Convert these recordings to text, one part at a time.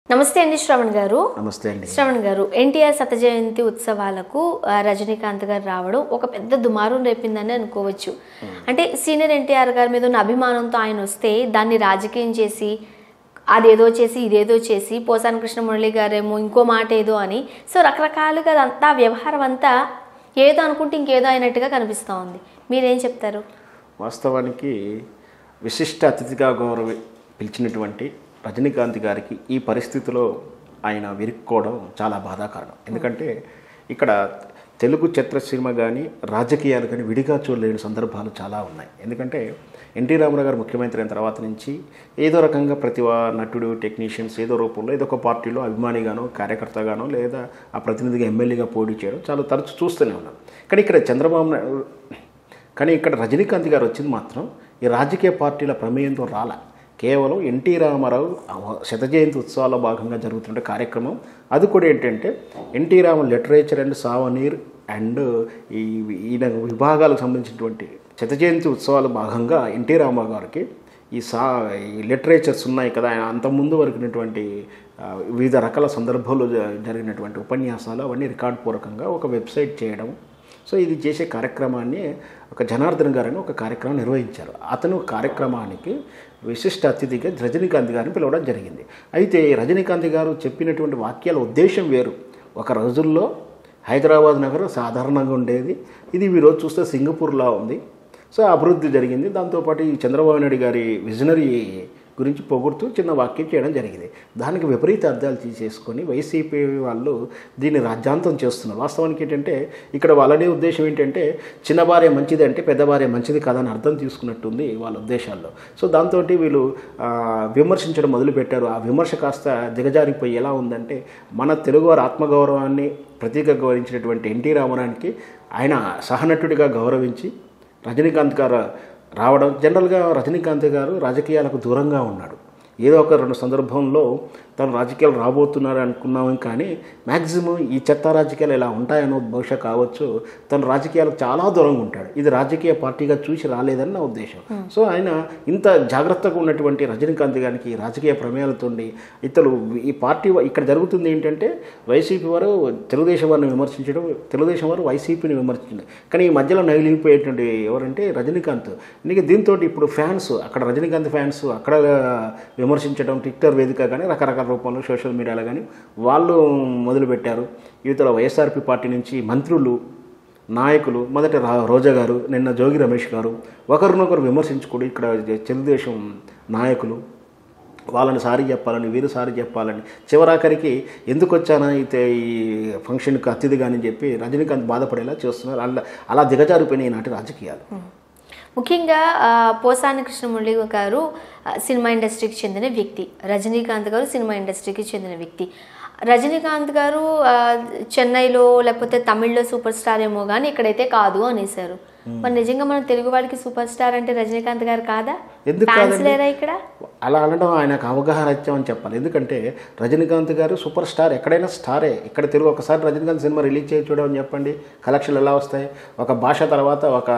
నమస్తే అండి శ్రవణ్ గారు నమస్తే అండి శ్రవణ్ గారు ఎన్టీఆర్ శత జయంతి ఉత్సవాలకు ఆ, రజనీకాంత్ గారు రావడం ఒక పెద్ద దుమారం రేపిందని అనుకోవచ్చు అంటే సీనియర్ ఎన్టీఆర్ గారి మీద ఉన్న అభిమానంతో ఆయన వస్తే దాన్ని రాజకీయం చేసి అదేదో చేసి ఇదేదో చేసి పోసాని కృష్ణ మురళి గారేమో ఇంకో మాట ఏదో అని సో రకరకాలుగా అంతా వ్యవహారం అంతా ఏదో అనుకుంటే ఇంకేదో అయినట్టుగా కనిపిస్తూ ఉంది మీరేం చెప్తారు వాస్తవానికి విశిష్ట అతిథిగా గౌరవ పిలిచినటువంటి రజనీకాంత్ గారికి ఈ పరిస్థితిలో ఆయన విరుక్కోవడం చాలా బాధాకరం ఎందుకంటే ఇక్కడ తెలుగు చిత్రసీమ కానీ రాజకీయాలు కానీ విడిగా చూడలేని సందర్భాలు చాలా ఉన్నాయి ఎందుకంటే ఎన్టీ రామారావు గారు ముఖ్యమంత్రి అయిన తర్వాత నుంచి ఏదో రకంగా ప్రతి వా- నటుడు టెక్నీషియన్స్ ఏదో రూపంలో ఏదో ఒక పార్టీలో అభిమానిగానో కార్యకర్తగానో లేదా ఆ ప్రతినిధిగా ఎమ్మెల్యేగా పోటీ చేయడం చాలా తరచు చూస్తూనే ఉన్నాం కానీ ఇక్కడ చంద్రబాబు నాయుడు కానీ ఇక్కడ రజనీకాంత్ గారు వచ్చింది మాత్రం ఈ రాజకీయ పార్టీల ప్రమేయంతో రాల కేవలం ఎన్టీ రామారావు అవ- శత జయంతి ఉత్సవాల్లో భాగంగా జరుగుతున్న కార్యక్రమం అది కూడా ఏంటంటే NT Rama literature and souvenir and ఈ ఈయన విభాగాలకు సంబంధించినటువంటి శత జయంతి ఉత్సవాల భాగంగా ఎన్టీ రామారావు గారికి ఈ సా ఈ లిటరేచర్స్ ఉన్నాయి కదా ఆయన అంతకుముందు వరకున్నటువంటి ఆ, వివిధ రకాల సందర్భాల్లో జ- జరిగినటువంటి ఉపన్యాసాలు అవన్నీ రికార్డ్ పూర్వకంగా ఒక వెబ్సైట్ చేయడం సో ఇది చేసే కార్యక్రమాన్ని ఒక జనార్దన్ గారని ఒక కార్యక్రమం నిర్వహించారు అతను కార్యక్రమానికి విశిష్ట అతిథిగా రజనీకాంత్ గారిని పిలవడం జరిగింది అయితే రజనీకాంత్ గారు చెప్పినటువంటి వాక్యాల ఉద్దేశం వేరు ఒక రోజుల్లో హైదరాబాద్ నగరం సాధారణంగా ఉండేది ఇది ఈరోజు చూస్తే సింగపూర్లా ఉంది సో అభివృద్ధి జరిగింది దాంతోపాటు ఈ చంద్రబాబు నాయుడు గారి విజనరీ గురించి పొగుడుతూ చిన్న వాక్యం చేయడం జరిగింది దానికి విపరీత అర్థాలు తీసేసుకొని వైసీపీ వాళ్ళు దీన్ని రాజ్యాంతం చేస్తున్నారు వాస్తవానికి ఏంటంటే ఇక్కడ వాళ్ళనే ఉద్దేశం ఏంటంటే చిన్న భార్య మంచిది అంటే పెద్ద భార్య మంచిది కాదని అర్థం తీసుకున్నట్టుంది వాళ్ళ ఉద్దేశాల్లో సో దాంతో వీళ్ళు ఆ, విమర్శించడం మొదలుపెట్టారు ఆ విమర్శ కాస్త దిగజారిపోయి ఎలా ఉందంటే మన తెలుగువారి ఆత్మగౌరవాన్ని ప్రతీక గౌరవించినటువంటి ఎన్టీ రామారావుకి ఆయన సహనటుడిగా గౌరవించి రజనీకాంత్ గారు రావడం జనరల్గా రజనీకాంత్ గారు రాజకీయాలకు దూరంగా ఉన్నాడు ఏదో ఒక రెండు సందర్భంలో తను రాజకీయాలు రాబోతున్నారు అనుకున్నాము కానీ మ్యాక్సిమం ఈ చెత్త రాజకీయాలు ఇలా ఉంటాయనో బహుశా కావచ్చు తను రాజకీయాలకు చాలా దూరంగా ఉంటాడు ఇది రాజకీయ పార్టీగా చూసి రాలేదని నా ఉద్దేశం సో ఆయన ఇంత జాగ్రత్తగా ఉన్నటువంటి రజనీకాంత్ గారికి ఈ రాజకీయ ప్రమేయాలతోండి ఇతరు ఈ పార్టీ ఇక్కడ జరుగుతుంది ఏంటంటే వైసీపీ వారు తెలుగుదేశం వారిని విమర్శించడం తెలుగుదేశం వారు వైసీపీని విమర్శించడం కానీ ఈ మధ్యలో నగిలిపోయేటువంటి ఎవరంటే రజనీకాంత్ నీకు దీంతో ఇప్పుడు ఫ్యాన్స్ అక్కడ రజనీకాంత్ ఫ్యాన్స్ అక్కడ విమర్శించడం ట్విట్టర్ వేదిక కానీ రకరకాల రూపంలో సోషల్ మీడియాలో కానీ వాళ్ళు మొదలుపెట్టారు యువతల వైఎస్ఆర్పి పార్టీ నుంచి మంత్రులు నాయకులు మొదట రా రోజా గారు నిన్న జోగి రమేష్ గారు ఒకరినొకరు విమర్శించుకోడు ఇక్కడ తెలుగుదేశం నాయకులు వాళ్ళని సారీ చెప్పాలని వీరు సారీ చెప్పాలని చివరాఖరికి ఎందుకు వచ్చానా అయితే ఈ ఫంక్షన్కి అతిథిగా అని చెప్పి రజనీకాంత్ బాధపడేలా చేస్తున్నారు అలా అలా దిగజారిపోయినాయి ఈనాటి రాజకీయాలు ముఖ్యంగా ఆ, పోసాని కృష్ణమురళి గారు ఆ, సినిమా ఇండస్ట్రీకి చెందిన వ్యక్తి రజనీకాంత్ గారు సినిమా ఇండస్ట్రీకి చెందిన వ్యక్తి రజనీకాంత్ గారు ఆ, చెన్నైలో లేకపోతే తమిళ్లో సూపర్ స్టార్ ఏమో కానీ ఇక్కడైతే కాదు అనేసారు మరి నిజంగా మన తెలుగు వాళ్ళకి సూపర్ స్టార్ అంటే రజనీకాంత్ గారు కాదా ఎందుకు ఫ్యాన్స్ కాదండి? లేరా ఇక్కడ అలా అనడం ఆయనకు అవగాహన ఇచ్చామని చెప్పాలి ఎందుకంటే రజనీకాంత్ గారు సూపర్ స్టార్ ఎక్కడైనా స్టారే ఇక్కడ తెలుగు ఒకసారి రజనీకాంత్ సినిమా రిలీజ్ చేసి చూడమని చెప్పండి కలెక్షన్లు ఎలా వస్తాయి ఒక భాష తర్వాత ఒక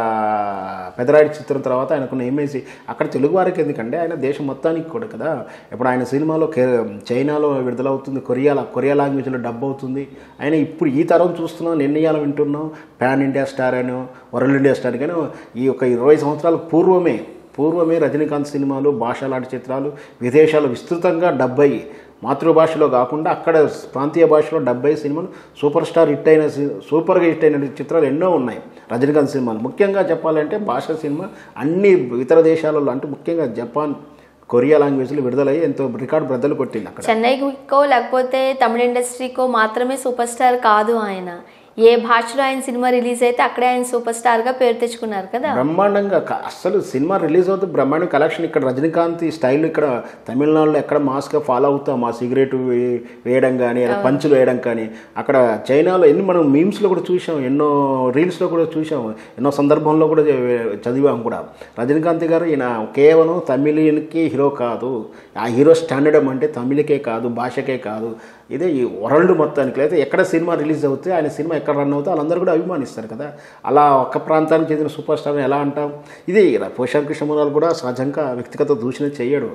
పెదరాడి చిత్రం తర్వాత ఆయనకున్న ఇమేజ్ అక్కడ తెలుగు వారికి ఎందుకంటే ఆయన దేశం మొత్తానికి కూడా కదా ఇప్పుడు ఆయన సినిమాలో కే చైనాలో విడుదలవుతుంది కొరియాలో కొరియా లాంగ్వేజ్లో డబ్ అవుతుంది ఆయన ఇప్పుడు ఈ తరం చూస్తున్నాం నిర్ణయాలు వింటున్నాం పాన్ ఇండియా స్టార్ అనో వరల్డ్ ఇండియా స్టార్ కానీ ఈ యొక్క ఇరవై సంవత్సరాల పూర్వమే పూర్వమే రజనీకాంత్ సినిమాలు భాష లాంటి చిత్రాలు విదేశాలు విస్తృతంగా డెబ్బై మాతృభాషలో కాకుండా అక్కడ ప్రాంతీయ భాషలో డెబ్బై సినిమాలు సూపర్ స్టార్ హిట్ అయిన సి- సూపర్గా హిట్ అయిన చిత్రాలు ఎన్నో ఉన్నాయి రజనీకాంత్ సినిమాలు ముఖ్యంగా చెప్పాలంటే భాష సినిమా అన్ని ఇతర దేశాలలో అంటే ముఖ్యంగా జపాన్ కొరియా లాంగ్వేజ్లో విడుదలయ్యి ఎంతో రికార్డు బ్రద్దలు కొట్టింది అక్కడ చెన్నైకో లేకపోతే తమిళ ఇండస్ట్రీకో మాత్రమే సూపర్ స్టార్ కాదు ఆయన ఏ భాషలో ఆయన సినిమా రిలీజ్ అయితే అక్కడే ఆయన సూపర్ స్టార్గా పేరు తెచ్చుకున్నారు కదా బ్రహ్మాండంగా క- అసలు సినిమా రిలీజ్ అవుతుంది బ్రహ్మాండ కలెక్షన్ ఇక్కడ రజనీకాంత్ ఈ స్టైల్ ఇక్కడ తమిళనాడులో ఎక్కడ మాస్గా ఫాలో అవుతాం ఆ సిగరెట్ వే- వేయడం కానీ అలా పంచులు వేయడం కానీ అక్కడ చైనాలో ఎన్ని మనం మీమ్స్లో కూడా చూసాం ఎన్నో రీల్స్లో కూడా చూసాం ఎన్నో సందర్భంలో కూడా చ- చదివాం కూడా రజనీకాంత్ గారు ఈయన కేవలం తమిళకి హీరో కాదు ఆ హీరో స్టాండర్డ్ అంటే తమిళకే కాదు భాషకే కాదు ఇదే ఈ వరల్డ్ మొత్తానికి లేదా ఎక్కడ సినిమా రిలీజ్ అవుతే ఆయన సినిమా ఎక్కడ రన్ అవుతే వాళ్ళందరూ కూడా అభిమానిస్తారు కదా అలా ఒక్క ప్రాంతానికి చెందిన సూపర్ స్టార్ని ఎలా అంటాం ఇది పోషాన్ కృష్ణమూలాలు కూడా సహజంగా వ్యక్తిగత దూషణ చేయడు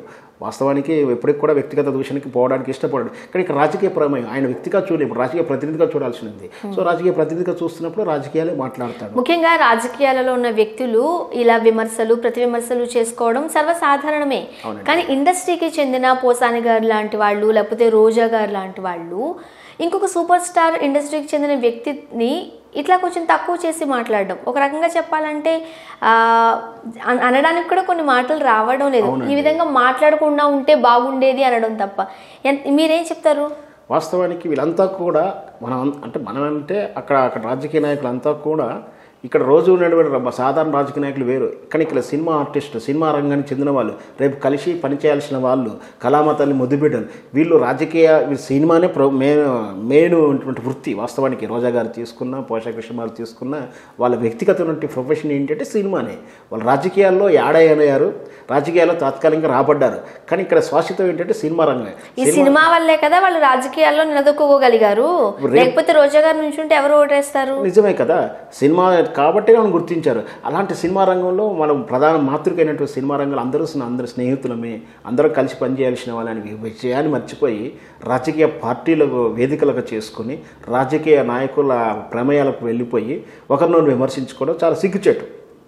వాస్తవానికి ఎప్పటికి కూడా వ్యక్తిగత దూషణకి పోవడానికి ఇష్టపడడు కానీ ఇక్కడ రాజకీయ ప్రమేయం ఆయన వ్యక్తిగా చూడలేదు ఇప్పుడు రాజకీయ ప్రతినిధిగా చూడాల్సి ఉంది సో రాజకీయ ప్రతినిధిగా చూస్తున్నప్పుడు రాజకీయాలే మాట్లాడతాడు ముఖ్యంగా రాజకీయాలలో ఉన్న వ్యక్తులు ఇలా విమర్శలు ప్రతి విమర్శలు చేసుకోవడం సర్వసాధారణమే కానీ ఇండస్ట్రీకి చెందిన పోసాని గారు లాంటి వాళ్ళు లేకపోతే రోజా గారు లాంటి వాళ్ళు ఇంకొక సూపర్ స్టార్ ఇండస్ట్రీకి చెందిన వ్యక్తిని ఇట్లా కొంచెం తక్కువ చేసి మాట్లాడడం ఒక రకంగా చెప్పాలంటే ఆ, అన- అనడానికి కూడా కొన్ని మాటలు రావడం లేదు ఈ విధంగా మాట్లాడకుండా ఉంటే బాగుండేది అనడం తప్ప ఎన్- మీరేం చెప్తారు వాస్తవానికి వీళ్ళంతా కూడా మనం అంటే మనం అంటే అక్కడ అక్కడ రాజకీయ నాయకులు అంతా కూడా ఇక్కడ రోజు ఉన్నటువంటి ర- సాధారణ రాజకీయ నాయకులు వేరు కానీ ఇక్కడ సినిమా ఆర్టిస్టులు సినిమా రంగానికి చెందిన వాళ్ళు రేపు కలిసి పనిచేయాల్సిన వాళ్ళు కళామతాన్ని ముద్దుబిడ్డలు వీళ్ళు రాజకీయ వీళ్ళు సినిమానే ప్రో మెయిన్ మెయిన్ ఉన్నటువంటి వృత్తి వాస్తవానికి రోజా గారు తీసుకున్న పోషక విషయాలు తీసుకున్న వాళ్ళ వ్యక్తిగతమైన ప్రొఫెషన్ ఏంటంటే సినిమానే వాళ్ళు రాజకీయాల్లో యాడయ్యారు రాజకీయాల్లో తాత్కాలికంగా రాబడ్డారు కానీ ఇక్కడ శాశ్వతం ఏంటంటే సినిమా రంగమే ఈ సినిమా వల్లే కదా వాళ్ళు రాజకీయాల్లో నిలదొక్కుకోగలిగారు లేకపోతే రోజా గారి నుంచి ఉంటే ఎవరు ఓటేస్తారు నిజమే కదా సినిమా కాబట్టి మనం గుర్తించారు అలాంటి సినిమా రంగంలో మనం ప్రధాన మాతృకైనటువంటి సినిమా రంగంలో అందరూ స్నే- అందరూ స్నేహితులమే అందరూ కలిసి పనిచేయాల్సిన వాళ్ళని వి- విషయాన్ని మర్చిపోయి రాజకీయ పార్టీలకు వేదికలకు చేసుకొని రాజకీయ నాయకుల ప్రమేయాలకు వెళ్ళిపోయి ఒకరినొకరు విమర్శించుకోవడం చాలా సిగ్గుచేటు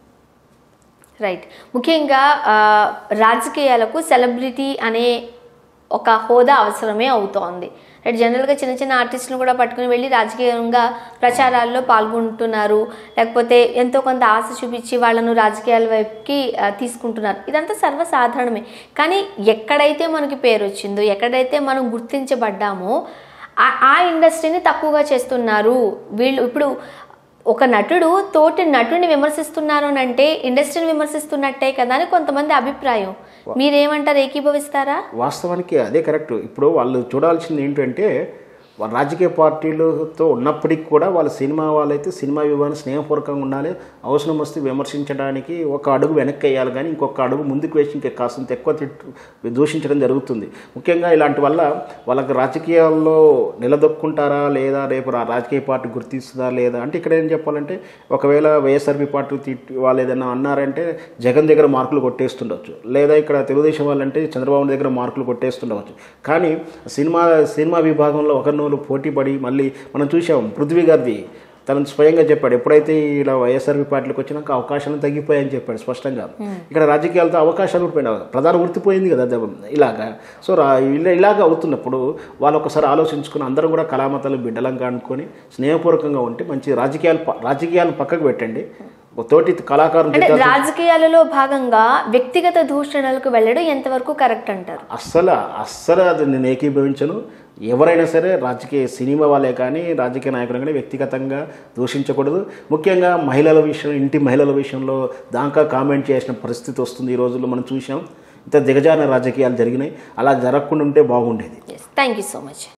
రైట్ ముఖ్యంగా ఆ, రాజకీయాలకు సెలబ్రిటీ అనే ఒక హోదా అవసరమే అవుతోంది రైట్ జనరల్గా చిన్న చిన్న ఆర్టిస్టులు కూడా పట్టుకుని వెళ్ళి రాజకీయంగా ప్రచారాల్లో పాల్గొంటున్నారు లేకపోతే ఎంతో కొంత ఆశ చూపించి వాళ్ళను రాజకీయాల వైపుకి ఆ, తీసుకుంటున్నారు ఇదంతా సర్వసాధారణమే కానీ ఎక్కడైతే మనకి పేరు వచ్చిందో ఎక్కడైతే మనం గుర్తించబడ్డామో ఆ- ఆ ఇండస్ట్రీని తక్కువగా చేస్తున్నారు వీళ్ళు ఇప్పుడు ఒక నటుడు తోటి నటుడిని విమర్శిస్తున్నారు అని అంటే ఇండస్ట్రీని విమర్శిస్తున్నట్టే కదా అని కొంతమంది అభిప్రాయం మీరేమంటారు ఏకీభవిస్తారా వాస్తవానికి అదే కరెక్ట్ ఇప్పుడు వాళ్ళు చూడాల్సింది ఏంటంటే వాళ్ళ రాజకీయ పార్టీలతో ఉన్నప్పటికీ కూడా వాళ్ళ సినిమా వాళ్ళైతే సినిమా విభాగం స్నేహపూర్వకంగా ఉండాలి అవసరం వస్తే విమర్శించడానికి ఒక అడుగు వెనక్కి వేయాలి కానీ ఇంకొక అడుగు ముందుకు వేసి ఇంకా కాస్తంత ఎక్కువ తిట్టు దూషించడం జరుగుతుంది ముఖ్యంగా ఇలాంటి వల్ల వాళ్ళకి రాజకీయాల్లో నిలదొక్కుంటారా లేదా రేపు రా- రాజకీయ పార్టీ గుర్తిస్తుందా లేదా అంటే ఇక్కడ ఏం చెప్పాలంటే ఒకవేళ వైఎస్ఆర్పీ పార్టీ తిట్టి వాళ్ళు ఏదైనా అన్నారంటే జగన్ దగ్గర మార్కులు కొట్టేస్తుండొచ్చు లేదా ఇక్కడ తెలుగుదేశం వాళ్ళంటే చంద్రబాబు దగ్గర మార్కులు కొట్టేస్తుండవచ్చు కానీ సినిమా సినిమా విభాగంలో ఒకరినొకరు పోటీ పడి మళ్ళీ మనం చూసాం పృథ్వీ గారిది తను స్వయంగా చెప్పాడు ఎప్పుడైతే ఇలా వైఎస్ఆర్పీ పార్టీలకు వచ్చినాక అవకాశాలు తగ్గిపోయాయని చెప్పాడు స్పష్టంగా ఇక్కడ రాజకీయాలతో అవకాశాలు కూడా పోయినా ప్రధాన వృత్తి పోయింది కదా దెబ్బ ఇలాగా సో రా ఇలా ఇలాగ అవుతున్నప్పుడు వాళ్ళు ఒకసారి ఆలోచించుకుని అందరూ కూడా కళామతాలు బిడ్డలంగా అనుకొని స్నేహపూర్వకంగా ఉంటే మంచి రాజకీయాలు ప- రాజకీయాలను పక్కకు పెట్టండి ఒక తోటి కళాకారులు అంటే రాజకీయాలలో భాగంగా వ్యక్తిగత దూషణలకు వెళ్ళడం ఎంతవరకు కరెక్ట్ అంటారు అస్సలు అస్సలు అది నేను ఏకీభవించను ఎవరైనా సరే రాజకీయ సినిమా వాళ్ళే కానీ రాజకీయ నాయకులు కానీ వ్యక్తిగతంగా దూషించకూడదు ముఖ్యంగా మహిళల విషయం ఇంటి మహిళల విషయంలో దాకా కామెంట్ చేసిన పరిస్థితి వస్తుంది ఈ రోజుల్లో మనం చూసాం ఇంత దిగజారిన రాజకీయాలు జరిగినాయి అలా జరగకుండా ఉంటే బాగుండేది థ్యాంక్ యూ సో మచ్